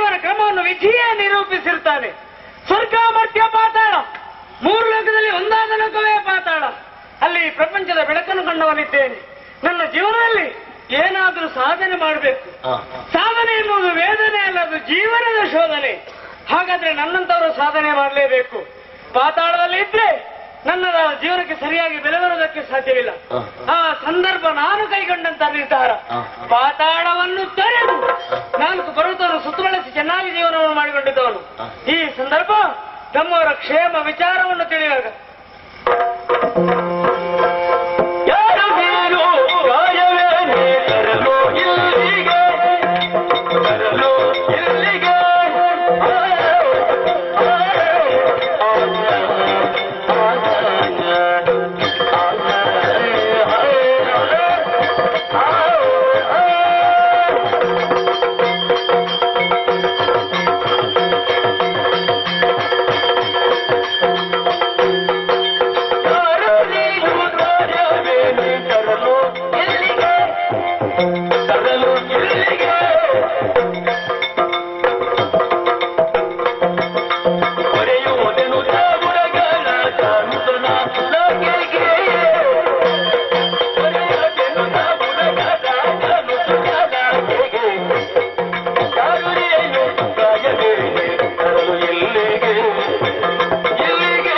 ಜೀವನ ಕ್ರಮವನ್ನು ವಿಧಿಯೇ ನಿರೂಪಿಸಿರ್ತಾನೆ ಸ್ವರ್ಗ ಮಧ್ಯ ಪಾತಾಳ ಮೂರು ಲೋಕದಲ್ಲಿ ಒಂದಾದ ಲೋಕವೇ ಪಾತಾಳ ಅಲ್ಲಿ ಪ್ರಪಂಚದ ಬೆಳಕನ್ನು ಕಂಡವನಿದ್ದೇನೆ ನನ್ನ ಜೀವನದಲ್ಲಿ ಏನಾದರೂ ಸಾಧನೆ ಮಾಡಬೇಕು ಸಾಧನೆ ಎನ್ನುವುದು ವೇದನೆ ಅಲ್ಲ ಅದು ಜೀವನದ ಶೋಧನೆ ಹಾಗಾದ್ರೆ ನನ್ನಂತವರು ಸಾಧನೆ ಮಾಡಲೇಬೇಕು ಪಾತಾಳದಲ್ಲಿ ಇದ್ರೆ ನನ್ನ ಜೀವನಕ್ಕೆ ಸರಿಯಾಗಿ ಬೆಲೆ ಬರೋದಕ್ಕೆ ಸಾಧ್ಯವಿಲ್ಲ ಆ ಸಂದರ್ಭ ನಾನು ಕೈಗೊಂಡಂತ ನಿರ್ಧಾರ ಪಾತಾಳವನ್ನು ತೊರೆದು ನಾಲ್ಕು ಪರ್ವತವನ್ನು ಸುತ್ತುವಳಿಸಿ ಚೆನ್ನಾಗಿ ಜೀವನವನ್ನು ಮಾಡಿಕೊಂಡಿದ್ದವನು ಈ ಸಂದರ್ಭ ನಮ್ಮವರ ಕ್ಷೇಮ ವಿಚಾರವನ್ನು ತಿಳಿಯುವಾಗ ಯಾರು ನೀನು ಗಾಯವೇನೆ ತರಲು ಇಲ್ಲಿಗೆ ತರಲು ಇಲ್ಲಿಗೆ ಯಾರು ನೀನು ಗಾಯವೇನೆ ತರಲು ಇಲ್ಲಿಗೆ ತರಲು ಇಲ್ಲಿಗೆ ಹೊರೆಯುವುದೆನು ಚಾಗುರಗಳ ಚಾರುತನ ಲೋಕಿಗೆ ಹೊರೆಯುವುದೆನು ಚಾಗುರಗಳ ಚಾರುತನ ಲೋಕಿಗೆ ಯಾರುರೇನು ಗಾಯವೇನೆ ತರಲು ಇಲ್ಲಿಗೆ ಇಲ್ಲಿಗೆ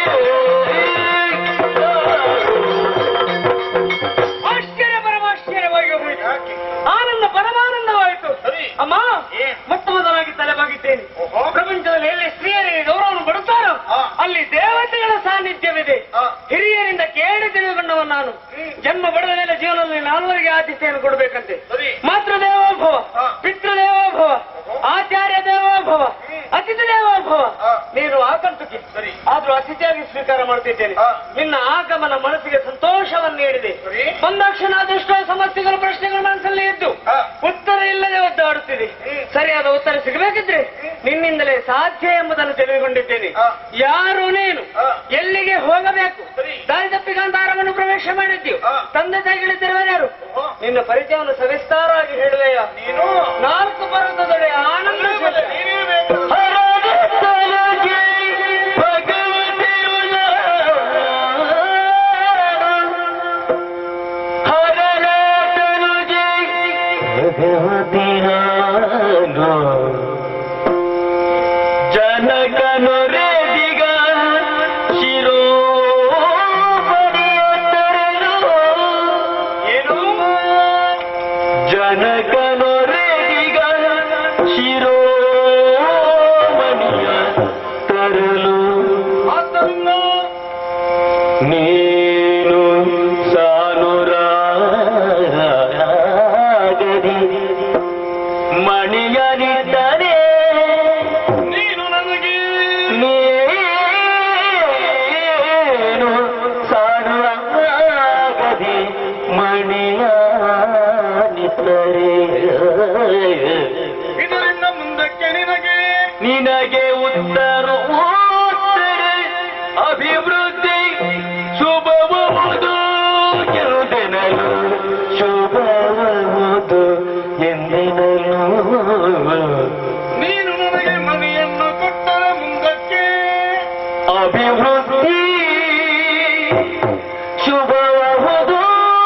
ಆಶ್ಚರ್ಯ ಪರಮಾಶ್ಚರ್ಯವಾಗಿ ಹೋಯಿತು ಆನಂದ ಪರಮಾನಂದವಾಯಿತು ಅಮ್ಮ ಮೊತ್ತ ಮೊದಲಾಗಿ ತಲೆ ಬಾಗಿದ್ದೇನೆ ಪ್ರಪಂಚದಲ್ಲಿ ಎಲ್ಲಿ ಸ್ತ್ರೀಯರಿಗೆ ಗೌರವವನ್ನು ಕೊಡುತ್ತಾರೋ ಅಲ್ಲಿ ದೇವತೆಗಳ ಸಾನ್ನಿಧ್ಯವಿದೆ ಹಿರಿಯರಿಂದ ಕೇಳಿ ತಿಳಿದುಕೊಂಡವ ನಾನು ಜನ್ಮ ಪಡೆದ ಮೇಲೆ ಜೀವನದಲ್ಲಿ ನಾಲ್ವರಿಗೆ ಆತಿಥ್ಯವನ್ನು ಕೊಡಬೇಕಂತೆ ಮಾತೃ ದೇವೋಭವ ಪಿತೃ ದೇವೋಭವ ಆಚಾರ್ಯ ದೇವೋಭವ ಅತಿಥಿ ದೇವೋಭವ ನೀನು ಆಕಂತುಕಿ ಆದ್ರೂ ಅತಿಥಿಯಾಗಿ ಸ್ವೀಕಾರ ಮಾಡ್ತಿದ್ದೇನೆ ನಿನ್ನ ಆಗಮನ ಮನಸ್ಸಿಗೆ ಸಂತೋಷವನ್ನು ನೀಡಿದೆ ಬಂದಾಕ್ಷಣ ಅದೆಷ್ಟೋ ಸಮಸ್ಯೆಗಳು ಪ್ರಶ್ನೆಗಳು ಮನಸ್ಸಲ್ಲಿ ಇದ್ದು ಉತ್ತರ ಇಲ್ಲದೆ ಒದ್ದಾಡುತ್ತಿದೆ ಸರಿಯಾದ ಉತ್ತರ ಸಿಗಬೇಕಿದ್ರೆ ನಿನ್ನಿಂದಲೇ ಸಾಧ್ಯ ಎಂಬುದನ್ನು ತಿಳಿದುಕೊಂಡಿದ್ದೇನೆ ಯಾರು ನೀನು ಎಲ್ಲಿಗೆ ಹೋಗಬೇಕು ದಾರಿ ತಪ್ಪಿ ಗಾಂಧಾರವನ್ನು ಪ್ರವೇಶ ಮಾಡಿದ್ದೀವಿ ತಂದೆ ತಾಯಿಗಳಿದ್ದರೆ ಯಾರು ನಿನ್ನ ಪರಿಚಯವನ್ನು ಸವಿಸ್ತಾರವಾಗಿ ಹೇಳುವೆಯ ನೀನು ನಾಲ್ಕು ಪರ್ವತದೊಡೆ ಆನಂದ ಹರದತ್ತಲಗೆ ಭಗವತಿಯುಲ ಹರದತ್ತಲಗೆ ಭಗವತಿಯಾನು ಜನಕನು ರೇದಿಗ ಶಿರೋಮಣಿಯತ್ತರನು ಏನು ಜನಕನು ರೇದಿಗ ಶಿರೋಮಣಿಯ ತರಲು ಆದ್ದರಿಂದ ನೀನು ಸಾನುರಾಗದಿ ಮಣಿಯನಿದ್ದರೆ ನೀನು ನನಗೆ ನೀನು ಸಾನುರಾಗದಿ ಮಣಿಯನಿದ್ದರೆ ಇದರಿಂದ ಮುಂದಕ್ಕೆ ನಿನಗೆ ನಿನಗೆ ಉತ್ತರ ಉತ್ತರ ಅಭಿವೃದ್ಧಿ ಶುಭವುದು ಎಂದೆನಲು ಶುಭವುದು ಎಂದೆನಲು ನೀನು ನನಗೆ ಮನೆಯನ್ನು ಕೊಟ್ಟರೆ ಮುಂದಕ್ಕೆ ಅಭಿವೃದ್ಧಿ ಶುಭವುದು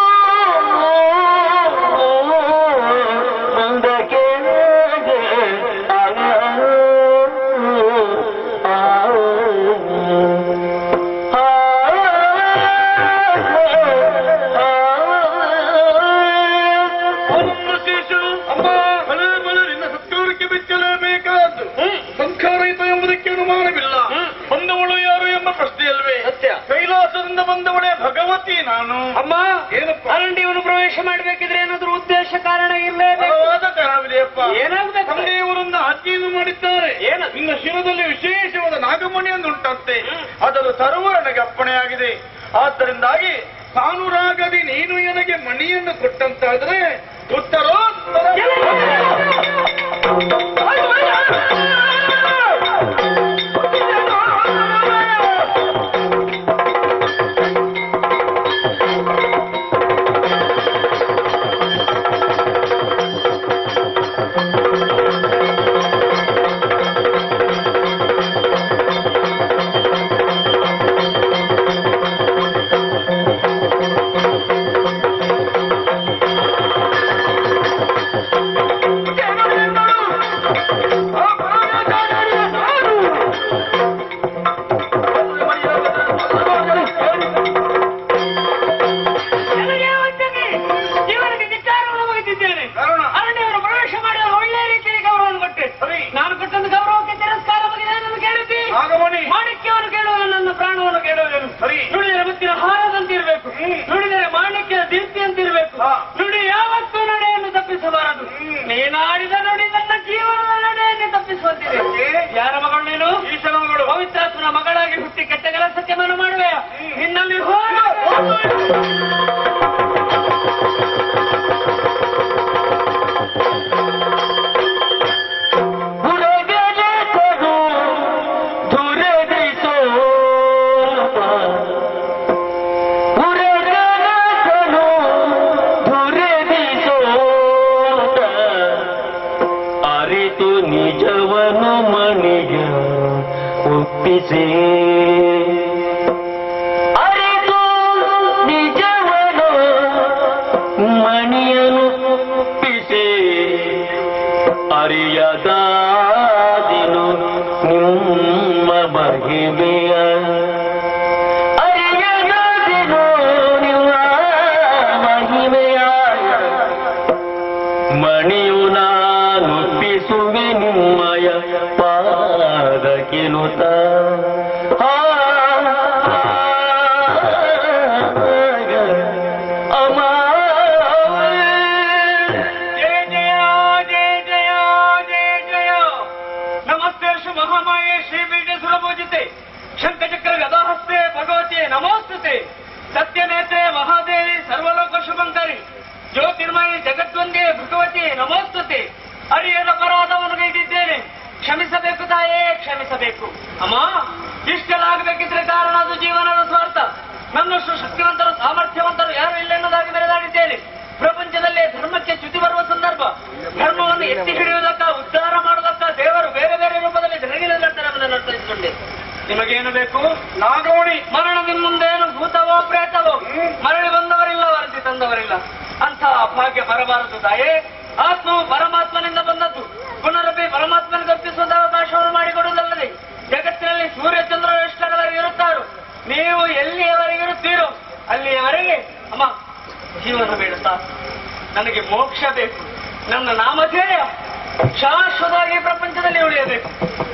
ಮುಂದಕ್ಕೆ ಶಿಶು ಅಮ್ಮ ಬಲ ಬಲ ನಿನ್ನ ಸತ್ಕಾರಕ್ಕೆ ಬೆಚ್ಚಲೇಬೇಕಾದ್ದು ಸಂಸ್ಕಾರಯುತ ಎಂಬುದಕ್ಕೆ ಅನುಮಾನವಿಲ್ಲ ಬಂದವಳು ಯಾರು ಎಂಬ ಪ್ರಶ್ನೆಯಲ್ವೇ ಸತ್ಯ. ಕೈಲಾಸದಿಂದ ಬಂದವಳೇ ಭಗವತಿ ನಾನು ಅಮ್ಮ ಏನಪ್ಪ? ಅರಣ್ಯವನ್ನು ಪ್ರವೇಶ ಮಾಡಬೇಕಿದ್ರೆ ಏನಾದ್ರೂ ಉದ್ದೇಶ ಕಾರಣ ಇರಲೇಬೇಕು ಬಲವಾದ ಕಾರಣವಿದೆಯಪ್ಪ ಏನಾಗ್ಬೇಕು ತಂದೆಯವರನ್ನ ಆಜ್ಞೆಯನ್ನು ಮಾಡಿದ್ದಾರೆ ಏನು? ನಿನ್ನ ಶಿರದಲ್ಲಿ ವಿಶೇಷವಾದ ನಾಗಮಣಿಯನ್ನು ಉಂಟಂತೆ ಅದನ್ನು ತರುವ ನನಗೆ ಅಪ್ಪಣೆಯಾಗಿದೆ ಆದ್ದರಿಂದಾಗಿ ಸಾನುರಾಗದಿ ನೀನು ನನಗೆ ಮಣಿಯನ್ನು ಕೊಟ್ಟಂತಾದ್ರೆ ಉತ್ತರೋತ್ತರ ಆ ಹಾ. ನುಡಿ ಯಾವತ್ತೂ ನಡೆಯನ್ನು ತಪ್ಪಿಸಬಾರದು ನೀನಾಡಿದ ನುಡಿ ನನ್ನ ಜೀವನದ ನಡೆಯನ್ನು ತಪ್ಪಿಸುವಂತಿದೆ ಯಾರ ಮಗಳು ನೀನು ಈಶನ ಮಗಳು ಪವಿತ್ರಾತ್ಮನ ಮಗಳಾಗಿ ಹುಟ್ಟಿ ಕೆಟ್ಟ ಕೆಲಸಕ್ಕೆ ಮನ ಮಾಡುವೆ ನಿನ್ನಲ್ಲಿ ಹೋಗ ಅರಿತು ನಿಜವನು ಮಣಿಗ ಒಪ್ಪಿಸಿ ಅರಿತು ನಿಜವನು ಮಣಿಯನು ಒಪ್ಪಿಸಿ ಅರಿಯದಾದಿನು ನಿಮ್ಮ ಮಹಿಮೆಯ ಅರಿಯದಾದಿನು ನಿಮ್ಮ ಮಹಿಮೆಯ ಮಣಿಯು ನಾನೊಪ್ಪಿಸುವೆ ನಿಮ್ಮಯ ಪಾದ ಕಿಲುತ ಜಯ ಜಯ ಜಯ ಜಯ ಜಯ ಜಯ ನಮಸ್ತೆ ಶು ಮಹಾಮಾಯೆ ಶ್ರೀ ವೀರೇಶ್ವರ ಪೂಜಿತೆ ಶಂಖಚಕ್ರ ಗದಾಹಸ್ತೆ ಭಗವತಿ ನಮೋಸ್ತುತೆ ಸತ್ಯನೇತೆ ಮಹಾದೇವಿ ಸರ್ವಲೋಕ ಶುಭಂಕರಿ ಜ್ಯೋತಿರ್ಮಯಿ ಜಗದ್ವಂದೇ ಭಗವತಿ ನಮೋಸ್ತುತೆ ಅರಿಯದ ಅಪರಾಧವನ್ನು ಗೈದಿದ್ದೇನೆ ಕ್ಷಮಿಸಬೇಕು ತಾಯೇ ಕ್ಷಮಿಸಬೇಕು ಅಮ್ಮ ಇಷ್ಟೆಲ್ಲ ಆಗಬೇಕಿದ್ರೆ ಕಾರಣ ಅದು ಜೀವನದ ಸ್ವಾರ್ಥ ನನ್ನಷ್ಟು ಶಕ್ತಿವಂತರು ಸಾಮರ್ಥ್ಯವಂತರು ಯಾರು ಇಲ್ಲ ಎನ್ನುವುದಾಗಿ ಮೆರೆದಾಡಿದ್ದೇನೆ ಪ್ರಪಂಚದಲ್ಲಿ ಧರ್ಮಕ್ಕೆ ಚ್ಯುತಿ ಬರುವ ಸಂದರ್ಭ ಧರ್ಮವನ್ನು ಎತ್ತಿ ಹಿಡಿಯುವುದಕ್ಕ ಉದ್ಧಾರ ಮಾಡುವುದಕ್ಕ ದೇವರು ಬೇರೆ ಬೇರೆ ರೂಪದಲ್ಲಿ ಜನಗಿನ ನರ್ತನವನ್ನು ನರ್ತನಿಸಿಕೊಂಡೆ ನಿಮಗೇನು ಬೇಕು ನಾಗವಣಿ ಮರಣದ ಮುಂದೇನು ಭೂತವೋ ಪ್ರೇತವೋ ಮರಳಿ ಬಂದವರಿಲ್ಲ ವರದಿ ತಂದವರಿಲ್ಲ ಅಂತ ಭಾಗ್ಯ ಬರಬಾರದು ತಾಯೇ ಆತ್ಮವು ಪರಮಾತ್ಮನಿಂದ ಬಂದದ್ದು ಪುನರಪಿ ಪರಮಾತ್ಮನಿಗೆ ಅರ್ಪಿಸುವಂತ ಅವಕಾಶವನ್ನು ಮಾಡಿಕೊಡುವುದಲ್ಲದೆ ಜಗತ್ತಿನಲ್ಲಿ ಸೂರ್ಯ ಚಂದ್ರರು ಎಷ್ಟರವರೆಗೆ ಇರುತ್ತಾರೋ ನೀವು ಎಲ್ಲಿಯವರೆಗೆ ಇರುತ್ತೀರೋ ಅಲ್ಲಿಯವರೆಗೆ ಅಮ್ಮ ಜೀವನ ಬೇಡ ಸಾಕು ನನಗೆ ಮೋಕ್ಷ ಬೇಕು ನನ್ನ ನಾಮಧೇಯ ಶಾಶ್ವತವಾಗಿ ಈ ಪ್ರಪಂಚದಲ್ಲಿ ಉಳಿಯಬೇಕು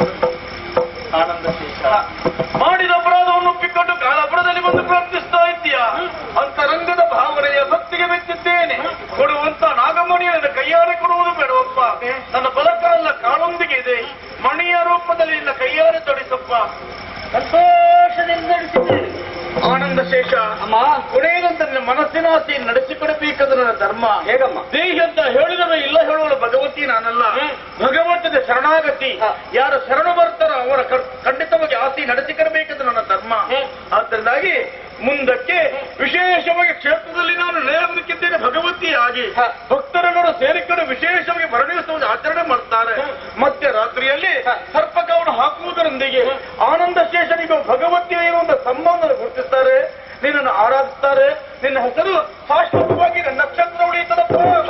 ಆನಂದ ಶೇಷ ಮಾಡಿದ ಅಪರಾಧವನ್ನು ಒಪ್ಪಿಕೊಂಡು ಕಾಲಾಪುರದಲ್ಲಿ ಬಂದು ಪ್ರಾರ್ಥಿಸ್ತಾ ಇದ್ದೀಯ ಅಂತರಂಗದ ಭಾವನೆಯ ಭಕ್ತಿಗೆ ಮೆಚ್ಚಿದ್ದೇನೆ ಕೊಡುವಂತ ನಾಗಮಣಿ ನನ್ನ ಕೈಯಾರೆ ಕೊಡುವುದು ಬೇಡವಪ್ಪ ನನ್ನ ಬಲಕಾಲ ಕಾಳೊಂದಿಗೆ ಇದೆ ಮಣಿಯ ರೂಪದಲ್ಲಿ ನಿನ್ನ ಕೈಯಾರೆ ತೊಡಿಸಪ್ಪ ಸಂತೋಷದಿಂದ ನಡೆಸಿದ್ದೇನೆ ಆನಂದ ಶೇಷ ಅಮ್ಮ ಕೊನೆಯದಂತ ನಿನ್ನ ಮನಸ್ಸಿನ ಆಸೆ ನಡೆಸಿಕೊಡಬೇಕಾದ ನನ್ನ ಧರ್ಮ ಹೇಗಮ್ಮ ದೇಹಿ ಅಂತ ಹೇಳಿದರೆ ಇಲ್ಲ ಹೇಳುವಳು ಭಗವತಿ ನಾನಲ್ಲ ಹ್ಮ್. ಭಗವಂತನ ಶರಣಾಗತಿ ಹ. ಯಾರು ಶರಣು ಬರ್ತಾರೋ ಅವರ ಕ- ಖಂಡಿತವಾಗಿ ಆಸೆ ನಡೆಸಿಕೊಡಬೇಕಂತ ನನ್ನ ಧರ್ಮ ಹ್ಮ್. ಆದ್ದರಿಂದಾಗಿ ಮುಂದಕ್ಕೆ ವಿಶೇಷವಾಗಿ ಕ್ಷೇತ್ರದಲ್ಲಿ ನಾನು ನೇರಲಿಕ್ಕಿದ್ದೇನೆ ಭಗವತಿಯಾಗಿ ಹ. ಭಕ್ತರನ್ನು ಸೇರಿಕೊಂಡು ವಿಶೇಷವಾಗಿ ಭರಣಿಸುವುದು ಆಚರಣೆ ಮಾಡ್ತಾರೆ ಮತ್ತೆ ರಾತ್ರಿಯಲ್ಲಿ ಹ. ಸರ್ಪಕವನ್ನು ಹಾಕುವುದರೊಂದಿಗೆ ಆನಂದ ಶೇಷನಿಗೂ ಭಗವತಿಯ ಇರುವಂತ ಸಂಬಂಧ ಗುರುತಿಸ್ತಾರೆ ನಿನ್ನನ್ನು ಆರಾಧಿಸ್ತಾರೆ ನಿನ್ನ ಹೆಸರು ಶಾಶ್ವತವಾಗಿ ನನ್ನ ನಕ್ಷತ್ರ ಉಳಿಯುತ್ತದಪ್ಪ